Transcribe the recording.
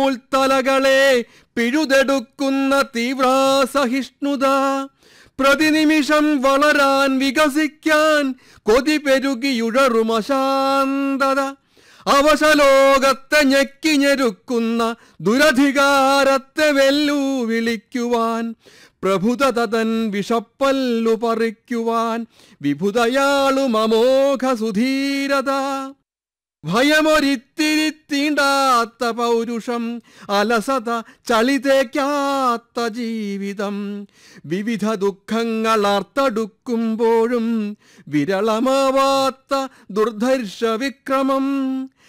ഉൾത്തലകളെ പിഴുതെടുക്കുന്ന തീവ്രാസഹിഷ്ണുത പ്രതിനിമിഷം വളരാൻ വികസിക്കാൻ കൊതി പെരുകിയുഴറും അശാന്തത അവശലോകത്തെ ഞെക്കി ഞെരുക്കുന്ന ദുരധികാരത്തെ വെല്ലു വിളിക്കുവാൻ പ്രഭുത തൻ വിഷപ്പല്ലു പറിക്കുവാൻ വിഭുതയാളും അമോഘ സുധീരത ഭയമൊരിത്തിരി തീണ്ടാത്ത പൗരുഷം അലസത ചളിതേക്കാത്ത ജീവിതം വിവിധ ദുഃഖങ്ങൾ ആർത്തടുക്കുമ്പോഴും വിരളമാവാത്ത ദുർധർഷ വിക്രമം